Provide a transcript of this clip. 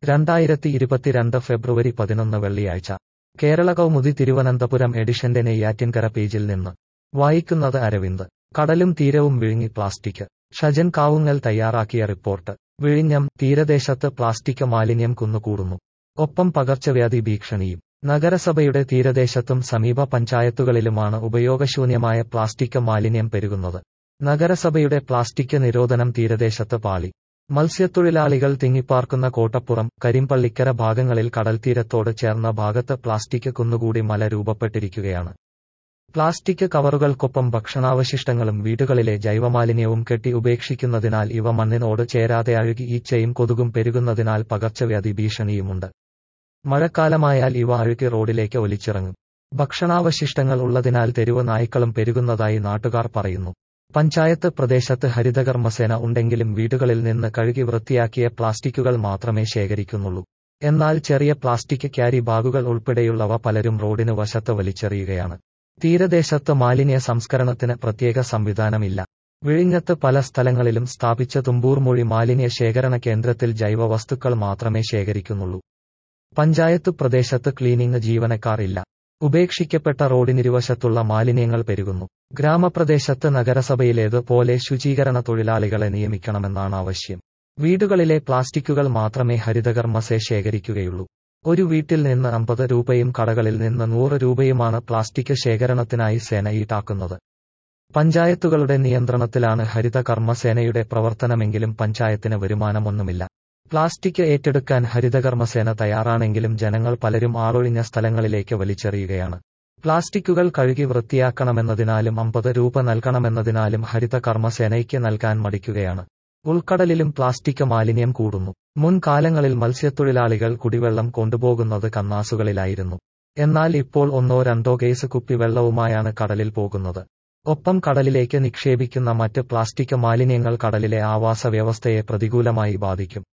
രണ്ടായിരത്തി ഇരുപത്തിരണ്ട് ഫെബ്രുവരി പതിനൊന്ന് വെള്ളിയാഴ്ച കേരള കൗമുദി തിരുവനന്തപുരം എഡിഷന്റെ നെയ്യാറ്റിൻകര പേജിൽ നിന്ന് വായിക്കുന്നത് അരവിന്ദ് കടലും തീരവും വിഴുങ്ങി പ്ലാസ്റ്റിക് ഷജൻ കാവുങ്ങൽ തയ്യാറാക്കിയ റിപ്പോർട്ട് വിഴിഞ്ഞം തീരദേശത്ത് പ്ലാസ്റ്റിക് മാലിന്യം കുന്നുകൂടുന്നു ഒപ്പം പകർച്ചവ്യാധി ഭീഷണിയും നഗരസഭയുടെ തീരദേശത്തും സമീപ പഞ്ചായത്തുകളിലുമാണ് ഉപയോഗശൂന്യമായ പ്ലാസ്റ്റിക് മാലിന്യം പെരുകുന്നത് നഗരസഭയുടെ പ്ലാസ്റ്റിക് നിരോധനം തീരദേശത്ത് പാളി മത്സ്യത്തൊഴിലാളികൾ തിങ്ങിപ്പാർക്കുന്ന കോട്ടപ്പുറം കരിമ്പള്ളിക്കര ഭാഗങ്ങളിൽ കടൽത്തീരത്തോട് ചേർന്ന ഭാഗത്ത് പ്ലാസ്റ്റിക് കുന്നുകൂടി മല രൂപപ്പെട്ടിരിക്കുകയാണ് പ്ലാസ്റ്റിക് കവറുകൾക്കൊപ്പം ഭക്ഷണാവശിഷ്ടങ്ങളും വീടുകളിലെ ജൈവമാലിന്യവും കെട്ടി ഉപേക്ഷിക്കുന്നതിനാൽ ഇവ മണ്ണിനോട് ചേരാതെ അഴുകി ഈച്ചയും കൊതുകും പെരുകുന്നതിനാൽ പകർച്ചവ്യാധി ഭീഷണിയുമുണ്ട് മഴക്കാലമായാൽ ഇവ അഴുകി റോഡിലേക്ക് ഒലിച്ചിറങ്ങും ഭക്ഷണാവശിഷ്ടങ്ങൾ ഉള്ളതിനാൽ തെരുവ് നായ്ക്കളും പെരുകുന്നതായി നാട്ടുകാർ പറയുന്നു പഞ്ചായത്ത് പ്രദേശത്ത് ഹരിതകർമ്മസേന ഉണ്ടെങ്കിലും വീടുകളിൽ നിന്ന് കഴുകി വൃത്തിയാക്കിയ പ്ലാസ്റ്റിക്കുകൾ മാത്രമേ ശേഖരിക്കുന്നുള്ളൂ എന്നാൽ ചെറിയ പ്ലാസ്റ്റിക് ക്യാരി ബാഗുകൾ ഉൾപ്പെടെയുള്ളവ പലരും റോഡിന് വശത്ത് വലിച്ചെറിയുകയാണ് തീരദേശത്ത് മാലിന്യ സംസ്കരണത്തിന് പ്രത്യേക സംവിധാനമില്ല വിഴിഞ്ഞത്ത് പല സ്ഥലങ്ങളിലും സ്ഥാപിച്ച തുമ്പൂർമൊഴി മാലിന്യ ശേഖരണ കേന്ദ്രത്തിൽ ജൈവ വസ്തുക്കൾ മാത്രമേ ശേഖരിക്കുന്നുള്ളൂ പഞ്ചായത്ത് പ്രദേശത്ത് ക്ലീനിംഗ് ജീവനക്കാർ ഇല്ല ഉപേക്ഷിക്കപ്പെട്ട റോഡിനിരുവശത്തുള്ള മാലിന്യങ്ങൾ പെരുകുന്നു ഗ്രാമപ്രദേശത്ത് നഗരസഭയിലേത് പോലെ ശുചീകരണ തൊഴിലാളികളെ നിയമിക്കണമെന്നാണ് ആവശ്യം വീടുകളിലെ പ്ലാസ്റ്റിക്കുകൾ മാത്രമേ ഹരിതകർമ്മസേ ശേഖരിക്കുകയുള്ളൂ ഒരു വീട്ടിൽ നിന്ന് അമ്പത് രൂപയും കടകളിൽ നിന്ന് നൂറ് രൂപയുമാണ് പ്ലാസ്റ്റിക് ശേഖരണത്തിനായി സേന ഈടാക്കുന്നത് പഞ്ചായത്തുകളുടെ നിയന്ത്രണത്തിലാണ് ഹരിത കർമ്മസേനയുടെ പ്രവർത്തനമെങ്കിലും പഞ്ചായത്തിന് വരുമാനമൊന്നുമില്ല പ്ലാസ്റ്റിക് ഏറ്റെടുക്കാൻ ഹരിതകർമ്മസേന തയ്യാറാണെങ്കിലും ജനങ്ങൾ പലരും ആളൊഴിഞ്ഞ സ്ഥലങ്ങളിലേക്ക് വലിച്ചെറിയുകയാണ് പ്ലാസ്റ്റിക്കുകൾ കഴുകി വൃത്തിയാക്കണമെന്നതിനാലും അമ്പത് രൂപ നൽകണമെന്നതിനാലും ഹരിത കർമ്മസേനയ്ക്ക് നൽകാൻ മടിക്കുകയാണ് ഉൾക്കടലിലും പ്ലാസ്റ്റിക് മാലിന്യം കൂടുന്നു മുൻകാലങ്ങളിൽ മത്സ്യത്തൊഴിലാളികൾ കുടിവെള്ളം കൊണ്ടുപോകുന്നത് കന്നാസുകളിലായിരുന്നു എന്നാൽ ഇപ്പോൾ ഒന്നോ രണ്ടോ കേസ് കുപ്പിവെള്ളവുമായാണ് കടലിൽ പോകുന്നത് ഒപ്പം കടലിലേക്ക് നിക്ഷേപിക്കുന്ന മറ്റ് പ്ലാസ്റ്റിക് മാലിന്യങ്ങൾ കടലിലെ ആവാസ വ്യവസ്ഥയെ പ്രതികൂലമായി ബാധിക്കും